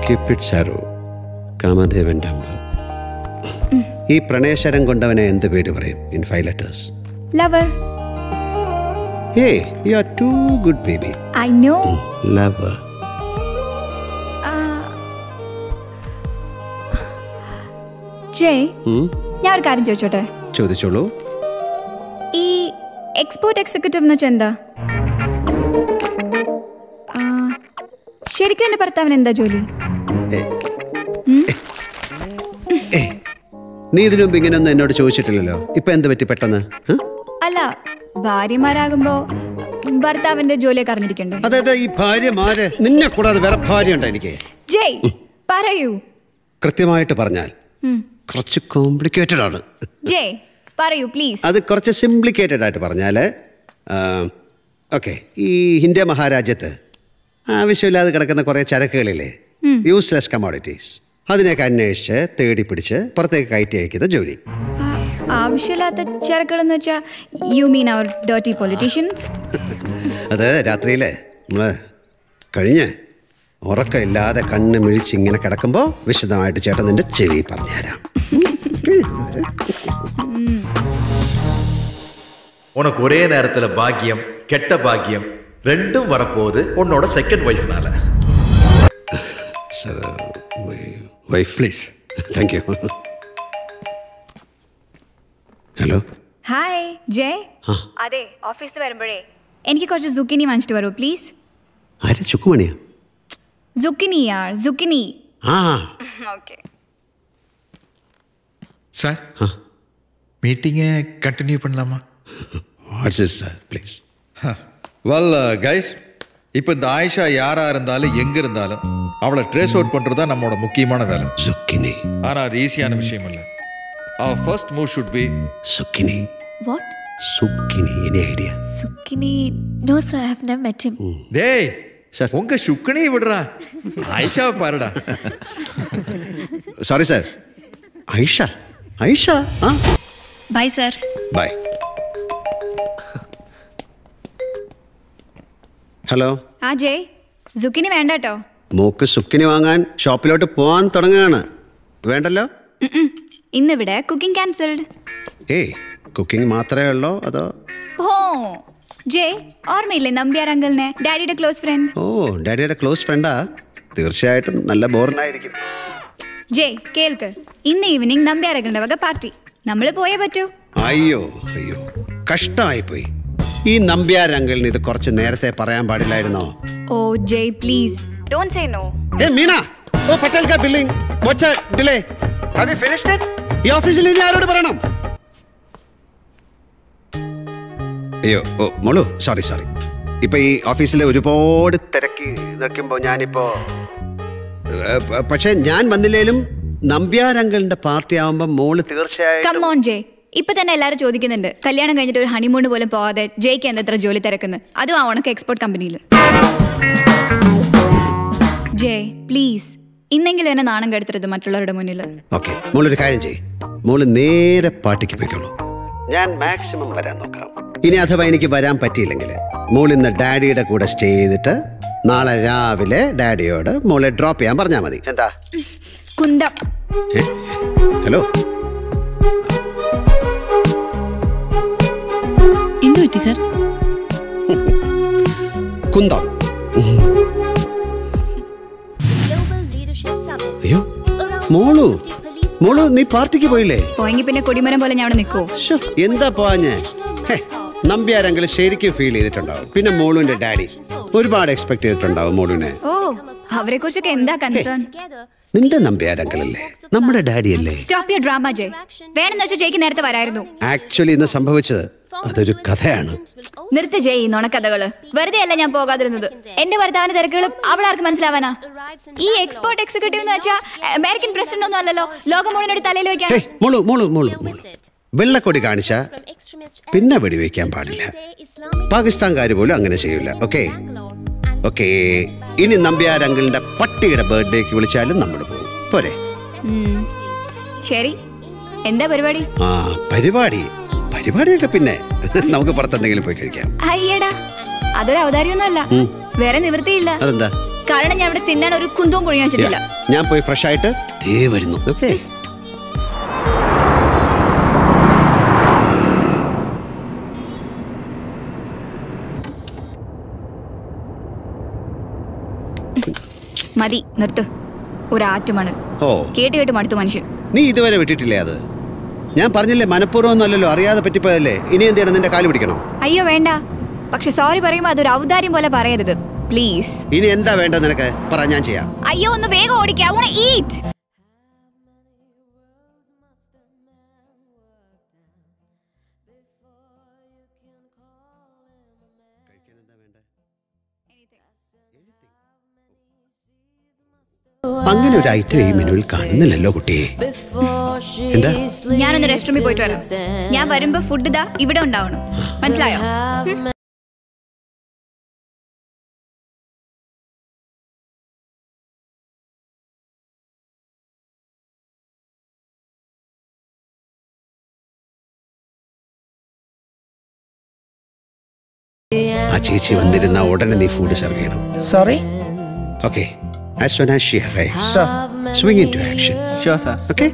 Cupid ഷാറു കാമദേവന്റെ അമ്പ് ഈ പ്രണയശരം കൊണ്ടവനെ എന്ത് പേര് പറയും in five letters lover ah you are too good baby I know love Jai ഞാൻ ഒരു കാര്യം ചോദിച്ചോട്ടെ ചോദിച്ചോളൂ ഈ എക്സ്പോർട്ട് എക്സിക്യൂട്ടീവ് എന്ന് വെച്ചാൽ എന്താ ആ, ശരിക്കും എൻ്റെ ഭർത്താവിന് എന്താ ജോലി നീ ഇതിനു മുമ്പ് ഇങ്ങനെയൊന്നും എന്നോട് ചോദിച്ചിട്ടില്ലല്ലോ ഇപ്പൊ എന്ത് പറ്റി പെട്ടെന്ന് ഹ? അല്ല ഭാര്യമാരാകുമ്പോ ഭർത്താവിന്റെ ജോലിയൊക്കെ അറിഞ്ഞിരിക്കണ്ടേ അതായത് ഈ ഭാര്യമാര് നിന്നെ കൂടാതെ വേറെ ഭാര്യ ഉണ്ടോ എനിക്ക് ജയ് പറയൂ കൃത്യമായിട്ട് പറഞ്ഞാൽ ഉം. കുറച്ച് കോംപ്ലിക്കേറ്റഡ് ആണ് ജയ് പറയൂ പ്ലീസ് അത് കുറച്ച് സിംപ്ലിക്കേറ്റഡ് ആയിട്ട് പറഞ്ഞാൽ ഓക്കെ ഈ ഇന്ത്യ മഹാരാജ്യത്ത് ആവശ്യമില്ലാതെ കിടക്കുന്ന കുറേ ചരക്കുകളില്ലേ യൂസ്ലെസ് കമോഡിറ്റീസ് അതിനെയൊക്കെ അന്വേഷിച്ച് തേടി പിടിച്ച് പുറത്തേക്ക് കയറ്റി അയക്കുന്ന ജോലി ആവശ്യമില്ലാത്ത ചരക്കുകളെന്ന് വെച്ചാ you mean our dotty politicians അത് രാത്രിയിലെ നമ്മൾ കഴിഞ്ഞ് ഉറക്കമില്ലാതെ കണ്ണ് മിഴിച്ച് ഇങ്ങനെ കിടക്കുമ്പോൾ വിശദമായിട്ട് ചേട്ടൻ നിന്റെ ചെവി പറഞ്ഞുതരാം உனக்கு ஒரே நேரத்துல பாக்கியம் கெட்ட பாக்கியம் ரெண்டும் வரப்போகுது உன்னோட செகண்ட் ஒய்ஃப்னால sir wife please thank you hello hi Jai അതെ ഓഫീസിൽ വരുമ്പോഴേ എനിക്ക് കുറച്ച് സുക്കിനി വാങ്ങിച്ചിട്ട് വരൂ പ്ലീസ് ആര് ചുക്കുമണിയാ സുക്കിനി യാർ സുക്കിനി ആ ഓക്കെ சார் மீட்டிங்கை கண்டினியூ பண்ணலாமா what's is sir please well guys இப்போ இந்த ஆயிஷா யாரா இருந்தாலும் எங்க இருந்தாலும் அவளை ட்ரேஸ் அவுட் பண்றது தான் நம்மளோட முக்கியமான வேலை സുക്കിനി ஆனா அது ஈஸியான விஷயம் இல்ல our first move should be zucchini What? Zucchini any idea Sukini? No, sir, I have never met him. டேய் உங்க சுக்கனே விடுறா ஆயிஷாவை பாருடா സോറി സാർ ഐഷ ഐഷ ആ ബൈ സർ ബൈ ഹലോ ആ ജയ് സുക്കിനി വേണ്ട കേട്ടോ മൂക്ക് സുക്കിനി വാങ്ങാൻ ഷോപ്പിലോട്ട് പോകാൻ തുടങ്ങുകയാണ് വേണ്ടല്ലോ ഇന്നിവിടെ കുക്കിംഗ് ക്യാൻസൽഡ് ഏയ് കുക്കിംഗ് മാത്രമേ ഉള്ളോ അതോ ഓ ജയ് ഓർമ്മയില്ലേ നമ്പ്യാർ അങ്കിളിനെ ഡാഡിയുടെ ക്ലോസ് ഫ്രണ്ട് ഓ ഡാഡിയുടെ ക്ലോസ് ഫ്രണ്ടാ തീർച്ചയായിട്ടും നല്ല ബോറിനായിരിക്കും ജയ് കേൾക്ക് ഇന്ന് ഈവനിങ് നമ്പ്യാർ അങ്കിളിന്റെ വക പാർട്ടി നമ്മൾ പോയേ പറ്റൂ അയ്യോ അയ്യോ കഷ്ടമായിപ്പോയി ഈ നമ്പ്യാർ അങ്കിളിന് ഇത് കുറച്ച് നേരത്തെ പറയാൻ പാടില്ലായിരുന്നോ oh Jai please don't say no ah Meena oh Patel കാ billing what's delay have you finished it ഈ ഓഫീസിൽ ഇനി ആരോട് പറയണം അയ്യോ ഓ മോളു സോറി സോറി ഇപ്പൊ ഈ ഓഫീസിൽ ഒരുപാട് തിരക്കി നിൽക്കുമ്പോൾ ഞാനിപ്പോ ഏ, പ- പക്ഷേ ഞാൻ വന്നില്ലേലും നമ്പ്യാർ അങ്കിളിന്റെ പാർട്ടി ആവുമ്പോൾ മോള് തീർച്ചയായും കമ്മോൺ ജയ് ഇപ്പൊ തന്നെ എല്ലാരും ചോദിക്കുന്നുണ്ട് കല്യാണം കഴിഞ്ഞിട്ട് ഒരു ഹണിമൂൺ പോലും പോവാതെ ജയ്ക്ക് എന്തത്ര ജോലി തിരക്കുന്നു അതും ആ ഉണക്ക് എക്സ്പോർട്ട് കമ്പനിയിൽ ജയ് പ്ലീസ് ഇന്നെങ്കിലും എന്നെ നാണം കെടുത്തരുത് മറ്റുള്ളവരുടെ മുന്നിൽ ഓക്കെ മോളൊരു കാര്യം ചെയ്യ് മോള് നേരെ പാർട്ടിക്ക് പോയിക്കോളൂ ഞാൻ മാക്സിമം വരാൻ നോക്കാം ഇനി അഥവാ എനിക്ക് വരാൻ പറ്റിയില്ലെങ്കിൽ മോൾ ഇന്ന് ഡാഡിയുടെ കൂടെ സ്റ്റേ ചെയ്തിട്ട് നാളെ രാവിലെ ഡാഡിയോട് മോളെ ഡ്രോപ്പ് ചെയ്യാൻ പറഞ്ഞാൽ മതി എന്താ കുന്തം ഹലോ എന്തു പറ്റി സർ കുന്തം അയ്യോ മോളു മോളു നീ പാർട്ടിക്ക് പോയില്ലേ പോയെങ്കിൽ പിന്നെ കൊടിമരം പോലെ ഞാൻ അവിടെ നിൽക്കുവോ ശ്ശോ, എന്താ പോഞ്ഞേ നമ്പ്യാരെങ്കിലും ശരിക്കും ഫീൽ ചെയ്തിട്ടുണ്ടാവും പിന്നെ മോളുവിന്റെ ഡാഡി ഒരുപാട് എക്സ്പെക്ട് ചെയ്തിട്ടുണ്ടാവും മോളുവിനെ ഓ അവരെ കുറിച്ചൊക്കെ എന്താ കൺസേൺ നിന്റെ നമ്പ്യാരങ്കളല്ലേ നമ്മുടെ ഡാഡി അല്ലേ സ്റ്റോപ്പ് യുവർ ഡ്രാമ ജയ് വേണമെന്ന് വെച്ചാൽ ജയ്ക്ക് നേരത്തെ വരായിരുന്നു ആക്ച്വലി ഇന്ന് സംഭവിച്ചത് അതൊരു കഥയാണ് നിർത്ത് ജയ് ഈ നുണക്കഥകള് വെറുതെ അല്ല ഞാൻ പോകാതിരുന്നത് എന്റെ ഭർത്താവിന്റെ തിരക്കുകളും അവിടെ ആർക്ക് മനസ്സിലാവാനാ ഈ എക്സ്പോർട്ട് എക്സിക്യൂട്ടീവ് എന്ന് വെച്ചാൽ അമേരിക്കൻ പ്രസിഡന്റ് ഒന്നും അല്ലല്ലോ ലോകം മുഴുവൻ തലയിൽ വെക്കാൻ ഹേയ്, മോളു മോളു മോളു മോളു വെള്ളക്കൊടി കാണിച്ച പിന്നെ വെടിവെക്കാൻ പാടില്ല പാകിസ്ഥാൻകാർ പോലും അങ്ങനെ ചെയ്യില്ല ഓക്കെ ഓക്കെ ഇനി നമ്പ്യാരങ്കിളിന്റെ പട്ടിയുടെ ബർത്ത്ഡേക്ക് വിളിച്ചാലും നമ്മൾ പോകും പോരെ ഉം. ശരി എന്താ പരിപാടി ആ പരിപാടി പരിപാടിയൊക്കെ പിന്നെ നമുക്ക് പുറത്തെന്തെങ്കിലും പോയി കഴിക്കാം അയ്യടാ അതൊരു അവതാരിയൊന്നും അല്ല ഉം. വേറെ നിവൃത്തിയില്ല അതെന്താ കാരണം ഞാൻ ഇവിടെ തിന്നാൻ ഒരു കുന്തവും പുഴുങ്ങി വെച്ചിട്ടില്ല ഞാൻ പോയി ഫ്രഷ് ആയിട്ട് ദേ വരുന്നു ഓക്കെ മതി നിർത്ത് ഒരു ആറ്റുമാണ് ഓ കേട്ട് കേട്ട് മടുത്തു മനുഷ്യൻ നീ ഇതുവരെ വിട്ടിട്ടില്ലേ അത് ഞാൻ പറഞ്ഞില്ലേ മനഃപൂർവ്വം ഒന്നല്ലല്ലോ അറിയാതെ പറ്റിപ്പോയല്ലേ ഇനി എന്ത് ചെയ്യണം നിന്റെ കാല് പിടിക്കണം അയ്യോ വേണ്ട പക്ഷെ സോറി പറയുമ്പോ അതൊരു ഔദാര്യം പോലെ പറയരുത് പ്ലീസ് ഇനി എന്താ വേണ്ടത് നിനക്ക് പറ ഞാൻ ചെയ്യാം അയ്യോ ഒന്ന് വേഗം ഓടിക്കാം ഈറ്റ് അങ്ങനെ ഒരു ഐറ്റം ഈ മെനുവിൽ കാണുന്നില്ലല്ലോ കുട്ടിയെ എന്താ? ഞാനൊന്ന് റെസ്റ്റ് റൂമിൽ പോയിട്ട് വരാം ഞാൻ വരുമ്പോ ഫുഡ് ഇതാ ഇവിടെ ഉണ്ടാവണം മനസ്സിലായോ ആ ചേച്ചി വന്നിരുന്ന ഉടനെ നീ ഫുഡ് സെർവ് ചെയ്യണം Sorry? Okay as soon as she arrives Sure. Swing into action Sure, sir. Okay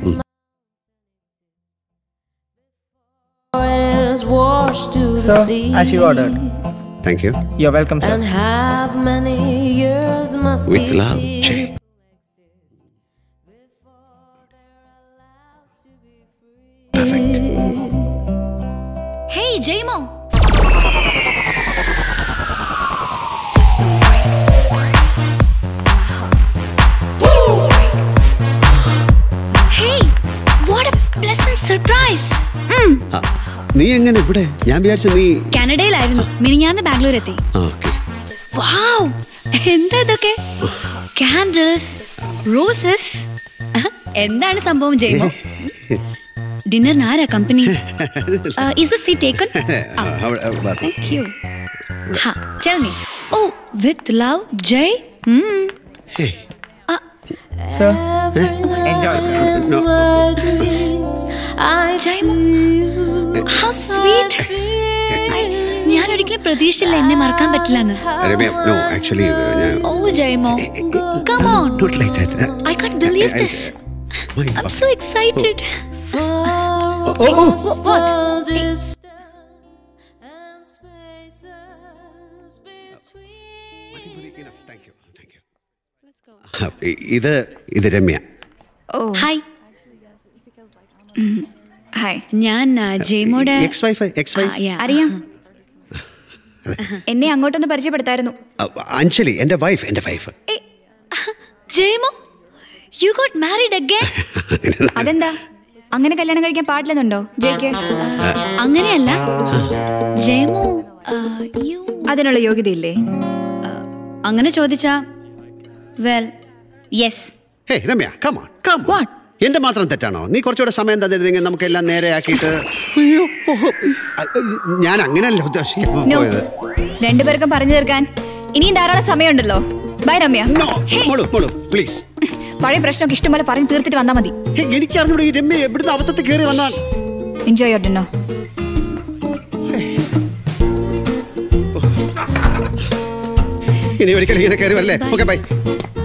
is washed to the Sir, sea. as you ordered. Thank you You're welcome, sir. And have many years must with these love people Jai hey Jaimo Hey, what a pleasant surprise! ഉം, നീ എങ്ങനെ ഇവിടെ ഞാൻ വിചാരിച്ചു നീ കാനഡയിലായിരുന്നു മിനിഞ്ഞാന്ന് ബാംഗ്ലൂർ എത്തി okay വാവ് എന്താ ഇതൊക്കെ കാൻഡിൽസ് റോസസ് എന്താണ് സംഭവം ജയ്മോ ഡിന്നറിന് ആരാ company is she taken thank you ah tell me oh with love Jai Sir, enjoy, sir. dreams. I Jaimo. see how sweet ഞാൻ ഒരിക്കലും പ്രതീക്ഷിച്ചില്ല എന്നെ മറക്കാൻ പറ്റില്ലെന്ന് രമ്യ നോ ആക്ച്വലി ഞാൻ oh Jayamo come on not like that I can't believe this. I'm so excited. what distance and spaces between. ഇത് ഇത് രമ്യ ഓ hi hi ഞാൻ ആ, ജയമോടെ എക്സ് വൈഫ് എക്സ് വൈഫ് ആ, yeah. അറിയാം എന്നെ അങ്ങോട്ടൊന്ന് പരിചയപ്പെടുത്തായിരുന്നു അഞ്ജലി എൻ്റെ വൈഫ് എൻ്റെ wife ah, Jayamo you got married again അതെന്താ അങ്ങനെ കല്യാണം കഴിക്കാൻ പാടില്ലെന്നുണ്ടോ ജയ്ക്ക് അങ്ങനെയല്ല ജയമോ യു അതിനുള്ള യോഗ്യതയില്ലേ അങ്ങനെ ചോദിച്ചാ well yes hey Ramya come on come What? എന്റെ മാത്രം തെറ്റാണോ നീ കുറച്ചുകൂടെ സമയം തന്നിരുന്നെങ്കിൽ നമുക്കെല്ലാം നേരെ ആക്കിയിട്ട് അയ്യോ ഓഹോ. അ- ഞാൻ അങ്ങനെയല്ല ഉദ്ദേശിക്കാൻ നോ പോയത് രണ്ടുപേർക്കും പറഞ്ഞു തീർക്കാൻ ഇനിയും ധാരാളം സമയമുണ്ടല്ലോ ബൈ രമ്യ നോ മോളു മോളു പ്ലീസ് പഴയ പ്രശ്നമൊക്കെ ഇഷ്ടംപോലെ പറഞ്ഞു തീർത്തിട്ട് വന്നാൽ മതി എനിക്ക് അറിഞ്ഞൂടെ ഈ രമ്യ എവിടുന്ന് അബദ്ധത്തിൽ കയറി വന്നാൽ എൻജോയ് യോർ ഡിന്നർ ഇനി ഒരിക്കലും ഇങ്ങനെ കയറി വരല്ലേ ഓക്കെ ബൈ